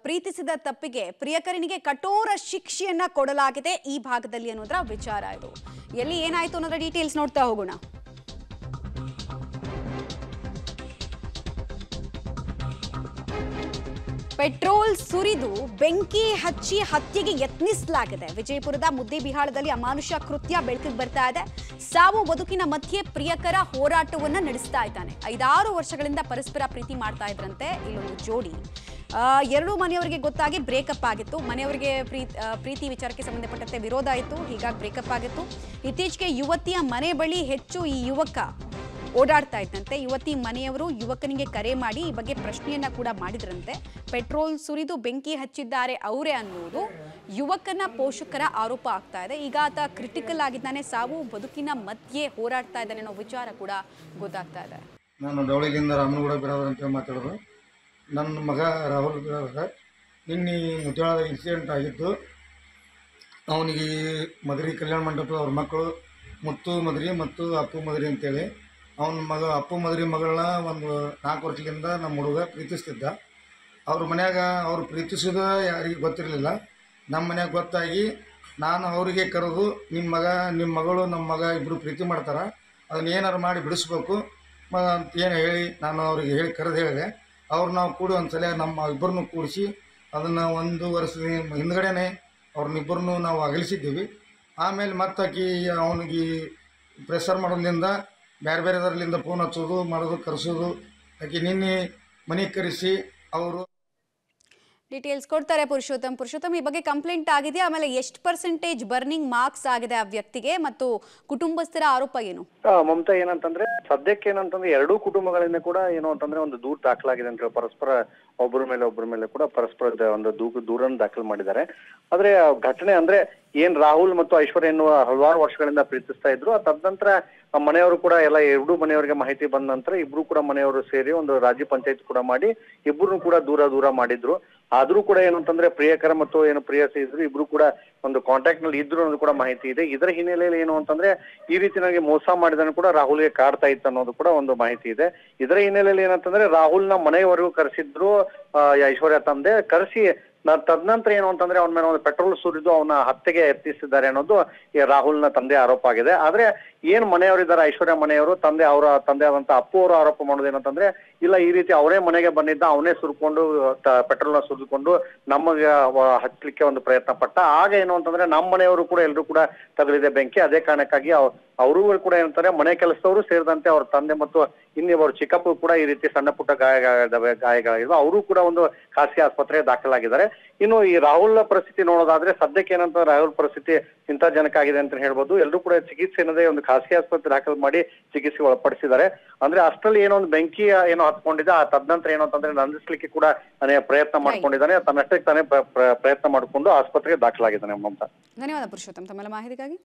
ಪ್ರೀತಿಸಿದ ತಪ್ಪಿಗೆ ಪ್ರಿಯಕರನಿಗೆ ಕಠೋರ ಶಿಕ್ಷೆಯನ್ನ ಕೊಡಲಾಗಿದೆ ಈ ಭಾಗದಲ್ಲಿ ಅನ್ನೋದ್ರ ವಿಚಾರ ಇದು ಎಲ್ಲಿ ಏನಾಯ್ತು ಅನ್ನೋದ್ರ ಡೀಟೇಲ್ಸ್ ನೋಡ್ತಾ ಹೋಗೋಣ ಪೆಟ್ರೋಲ್ ಸುರಿದು ಬೆಂಕಿ ಹಚ್ಚಿ ಹತ್ಯೆಗೆ ಯತ್ನಿಸಲಾಗಿದೆ ವಿಜಯಪುರದ ಮುದ್ದೇಬಿಹಾಳದಲ್ಲಿ ಅಮಾನುಷ ಕೃತ್ಯ ಬೆಳಕಿಗೆ ಬರ್ತಾ ಇದೆ ಸಾವು ಬದುಕಿನ ಮಧ್ಯೆ ಪ್ರಿಯಕರ ಹೋರಾಟವನ್ನ ನಡೆಸ್ತಾ ಇದ್ದಾನೆ ಐದಾರು ವರ್ಷಗಳಿಂದ ಪರಸ್ಪರ ಪ್ರೀತಿ ಮಾಡ್ತಾ ಇದ್ರಂತೆ ಇಲ್ಲೊಂದು ಜೋಡಿ ಆ, ಎರಡೂ ಮನೆಯವರಿಗೆ ಗೊತ್ತಾಗಿ ಬ್ರೇಕಪ್ ಆಗಿತ್ತು ಮನೆಯವರಿಗೆ ಪ್ರೀತಿ ಆ, ಪ್ರೀತಿ ವಿಚಾರಕ್ಕೆ ಸಂಬಂಧಪಟ್ಟಂತೆ ವಿರೋಧ ಆಯಿತು ಹೀಗಾಗಿ ಬ್ರೇಕಪ್ ಆಗಿತ್ತು ಇತ್ತೀಚೆಗೆ ಯುವತಿಯ ಮನೆ ಬಳಿ ಹೆಚ್ಚು ಈ ಯುವಕ ಓಡಾಡ್ತಾ ಇದ್ದಂತೆ ಯುವತಿ ಮನೆಯವರು ಯುವಕನಿಗೆ ಕರೆ ಮಾಡಿ ಈ ಬಗ್ಗೆ ಪ್ರಶ್ನೆಯನ್ನ ಕೂಡ ಮಾಡಿದ್ರಂತೆ ಪೆಟ್ರೋಲ್ ಸುರಿದು ಬೆಂಕಿ ಹಚ್ಚಿದ್ದಾರೆ ಅವರೇ ಅನ್ನುವುದು ಯುವಕನ ಪೋಷಕರ ಆರೋಪ ಆಗ್ತಾ ಇದೆ ಈಗ ಆತ ಕ್ರಿಟಿಕಲ್ ಆಗಿದ್ದಾನೆ ಸಾವು ಬದುಕಿನ ಮಧ್ಯೆ ಹೋರಾಡ್ತಾ ಇದ್ದಾನೆ ಅನ್ನೋ ವಿಚಾರ ಕೂಡ ಗೊತ್ತಾಗ್ತಾ ಇದೆ ನಾನು ಡವಳಿಗಿಂದ ರಾಮನಗೌಡ ಬಿರಾದರ್ ಅಂತ ಮಾತಾಡೋದು ನನ್ನ ಮಗ ರಾಹುಲ್ ಬಿರಾದರ್ ನಿನ್ನೆ ಮುದ್ದೇಳದ ಇನ್ಸಿಡೆಂಟ್ ಆಗಿತ್ತು ಅವನಿಗೆ ಮದರಿ ಕಲ್ಯಾಣ ಮಂಟಪದ ಅವ್ರ ಮಕ್ಕಳು ಮುತ್ತು ಮದರಿ ಮತ್ತು ಅಪ್ಪು ಮದರಿ ಅಂತೇಳಿ ಅವನ ಮಗ ಅಪ್ಪು ಮದರಿ ಮಗಳನ್ನ ಒಂದು ನಾಲ್ಕು ವರ್ಷದಿಂದ ನಮ್ಮ ಹುಡುಗ ಪ್ರೀತಿಸ್ತಿದ್ದ ಅವ್ರ ಮನ್ಯಾಗ ಅವ್ರು ಪ್ರೀತಿಸೋದು ಯಾರಿಗೆ ಗೊತ್ತಿರಲಿಲ್ಲ ನಮ್ಮ ಮನ್ಯಾಗ ಗೊತ್ತಾಗಿ ನಾನು ಅವರಿಗೆ ಕರೆದು ನಿಮ್ಮ ಮಗ ನಿಮ್ಮ ಮಗಳು ನಮ್ಮ ಮಗ ಇಬ್ಬರು ಪ್ರೀತಿ ಮಾಡ್ತಾರೆ ಅದನ್ನ ಏನಾರು ಮಾಡಿ ಬಿಡಿಸ್ಬೇಕು ಮ- ಅಂತ ಏನು ಹೇಳಿ ನಾನು ಅವ್ರಿಗೆ ಹೇಳಿ ಕರೆದು ಹೇಳಿದೆ ಅವ್ರು ನಾವು ಕೂಡಿ ಒಂದು ಸಲ ನಮ್ಮ ಇಬ್ಬರನ್ನು ಕೂಡಿಸಿ ಅದನ್ನು ಒಂದು ವರ್ಷದ ಹಿಂದ್ಗಡೆನೆ ಅವ್ರನ್ನಿಬ್ಬರನ್ನು ನಾವು ಅಗಲಿಸಿದ್ದೀವಿ ಆಮೇಲೆ ಮತ್ತಾಕಿ ಅವನಿಗೆ ಪ್ರೆಷರ್ ಮಾಡೋದ್ರಿಂದ ಬೇರೆ ಬೇರೆದರ್ಲಿಂದ ಫೋನ್ ಹಚ್ಚೋದು ಮಾಡೋದು ಕರೆಸೋದು ಆಕೆ ನಿನ್ನೆ ಮನೆಗೆ ಕರೆಸಿ ಅವರು ಡೀಟೇಲ್ಸ್ ಕೊಡ್ತಾರೆ ಪುರುಷೋತ್ತಮ್ ಪುರುಷೋತ್ತಮ್ ಈ ಬಗ್ಗೆ ಕಂಪ್ಲೇಂಟ್ ಆಗಿದೆ ಆಮೇಲೆ ಎಷ್ಟು ಪರ್ಸೆಂಟೇಜ್ ಬರ್ನಿಂಗ್ ಮಾರ್ಕ್ಸ್ ಆಗಿದೆ ಆ ವ್ಯಕ್ತಿಗೆ ಮತ್ತು ಕುಟುಂಬಸ್ಥರ ಆರೋಪ ಏನು ಆ, ಮಮತಾ ಏನಂತಂದ್ರೆ ಸದ್ಯಕ್ಕೆ ಏನಂತಂದ್ರೆ ಎರಡೂ ಕುಟುಂಬಗಳಿಂದ ಕೂಡ ಏನು ಅಂತಂದ್ರೆ ಒಂದು ದೂರ ದಾಖಲಾಗಿದೆ ಅಂತ ಹೇಳಿ ಪರಸ್ಪರ ಒಬ್ಬರ ಮೇಲೆ ಒಬ್ಬರ ಮೇಲೆ ಕೂಡ ಪರಸ್ಪರ ದ- ಒಂದು ದೂ ದೂರನ್ನು ದಾಖಲು ಮಾಡಿದ್ದಾರೆ ಆದ್ರೆ ಆ ಘಟನೆ ಅಂದ್ರೆ ಏನ್ ರಾಹುಲ್ ಮತ್ತು ಐಶ್ವರ್ಯ ಎನ್ನುವ ಹಲವಾರು ವರ್ಷಗಳಿಂದ ಪ್ರೀತಿಸ್ತಾ ಇದ್ರು ಆ ತದನಂತರ ಆ ಮನೆಯವರು ಕೂಡ ಎಲ್ಲ ಎರಡೂ ಮನೆಯವರಿಗೆ ಮಾಹಿತಿ ಬಂದ ನಂತರ ಇಬ್ರು ಕೂಡ ಮನೆಯವರು ಸೇರಿ ಒಂದು ರಾಜ್ಯ ಪಂಚಾಯತ್ ಕೂಡ ಮಾಡಿ ಇಬ್ರು ಕೂಡ ದೂರ ದೂರ ಮಾಡಿದ್ರು ಆದ್ರೂ ಕೂಡ ಏನಂತಂದ್ರೆ ಪ್ರಿಯಕರ ಮತ್ತು ಏನು ಪ್ರಿಯಸಿ ಇದ್ರು ಇಬ್ರು ಕೂಡ ಒಂದು ಕಾಂಟ್ಯಾಕ್ಟ್ ನಲ್ಲಿ ಇದ್ರು ಅನ್ನೋದು ಕೂಡ ಮಾಹಿತಿ ಇದೆ ಇದರ ಹಿನ್ನೆಲೆಯಲ್ಲಿ ಏನು ಅಂತಂದ್ರೆ ಈ ರೀತಿ ನನಗೆ ಮೋಸ ಮಾಡಿದನು ಕೂಡ ರಾಹುಲ್ಗೆ ಕಾಡ್ತಾ ಇತ್ತು ಅನ್ನೋದು ಕೂಡ ಒಂದು ಮಾಹಿತಿ ಇದೆ ಇದರ ಹಿನ್ನೆಲೆಯಲ್ಲಿ ಏನಂತಂದ್ರೆ ರಾಹುಲ್ನ ಮನೆಯವರೆಗೂ ಕರೆಸಿದ್ರು ಆ, ಈ ಐಶ್ವರ್ಯ ತಂದೆ ಕರೆಸಿ ನ- ತದನಂತರ ಏನು ಅಂತಂದ್ರೆ ಅವನ ಮೇಲೆ ಒಂದು ಪೆಟ್ರೋಲ್ ಸುರಿದು ಅವನ ಹತ್ಯೆಗೆ ಯತ್ನಿಸಿದ್ದಾರೆ ಅನ್ನೋದು ಈ ರಾಹುಲ್ನ ತಂದೆ ಆರೋಪ ಆಗಿದೆ ಆದ್ರೆ ಏನ್ ಮನೆಯವರಿದ್ದಾರೆ ಐಶ್ವರ್ಯ ಮನೆಯವರು ತಂದೆ ಅವರ ತಂದೆ ಆದಂತ ಅಪ್ಪು ಅವರು ಆರೋಪ ಮಾಡೋದು ಏನಂತಂದ್ರೆ ಇಲ್ಲ ಈ ರೀತಿ ಅವರೇ ಮನೆಗೆ ಬಂದಿದ್ದ ಅವನೇ ಸುರ್ಕೊಂಡು ಪೆಟ್ರೋಲ್ನ ಸುರಿದುಕೊಂಡು ನಮಗೆ ವ- ಹಚ್ಚಲಿಕ್ಕೆ ಒಂದು ಪ್ರಯತ್ನ ಪಟ್ಟ ಆಗ ಏನು ಅಂತಂದ್ರೆ ನಮ್ಮ ಮನೆಯವರು ಕೂಡ ಎಲ್ಲರೂ ಕೂಡ ತಗಲಿದೆ ಬೆಂಕಿ ಅದೇ ಕಾರಣಕ್ಕಾಗಿ ಅವ್- ಅವರು ಕೂಡ ಏನಂತಾರೆ ಮನೆ ಕೆಲಸದವರು ಸೇರಿದಂತೆ ಅವ್ರ ತಂದೆ ಮತ್ತು ಇನ್ನಿಬ್ಬರು ಚಿಕ್ಕಪ್ಪು ಕೂಡ ಈ ರೀತಿ ಸಣ್ಣ ಪುಟ್ಟ ಗಾಯಗಳಿದಾವೆ ಗಾಯಗಳಾಗಿದ್ದಾವೆ ಅವರು ಕೂಡ ಒಂದು ಖಾಸಗಿ ಆಸ್ಪತ್ರೆಗೆ ದಾಖಲಾಗಿದ್ದಾರೆ ಇನ್ನು ಈ ರಾಹುಲ್ ಪರಿಸ್ಥಿತಿ ನೋಡೋದಾದ್ರೆ ಸದ್ಯಕ್ಕೆ ಏನಂತ ರಾಹುಲ್ ಪರಿಸ್ಥಿತಿ ಚಿಂತಾಜನಕ ಆಗಿದೆ ಅಂತ ಹೇಳ್ಬೋದು ಎಲ್ಲರೂ ಕೂಡ ಚಿಕಿತ್ಸೆ ಅನ್ನೋದೇ ಒಂದು ಖಾಸಗಿ ಆಸ್ಪತ್ರೆ ದಾಖಲು ಮಾಡಿ ಚಿಕಿತ್ಸೆಗೆ ಒಳಪಡಿಸಿದ್ದಾರೆ ಅಂದ್ರೆ ಅಷ್ಟರಲ್ಲಿ ಏನೋ ಒಂದು ಬೆಂಕಿ ಏನೋ ಹತ್ಕೊಂಡಿದೆ ಆ ತದನಂತರ ಏನು ಅಂತಂದ್ರೆ ನಂದಿಸ್ಲಿಕ್ಕೆ ಕೂಡ ಅನೇ ಪ್ರಯತ್ನ ಮಾಡ್ಕೊಂಡಿದ್ದಾನೆ ತನ್ನಷ್ಟಕ್ಕೆ ತಾನೇ ಪ್ರ- ಪ್ರ- ಪ್ರಯತ್ನ ಮಾಡಿಕೊಂಡು ಆಸ್ಪತ್ರೆಗೆ ದಾಖಲಾಗಿದ್ದಾನೆ ಮಮತಾ ಧನ್ಯವಾದ ಪುರುಷೋತ್ತಮ್ ತಮ್ಮೆಲ್ಲ ಮಾಹಿತಿಗಾಗಿ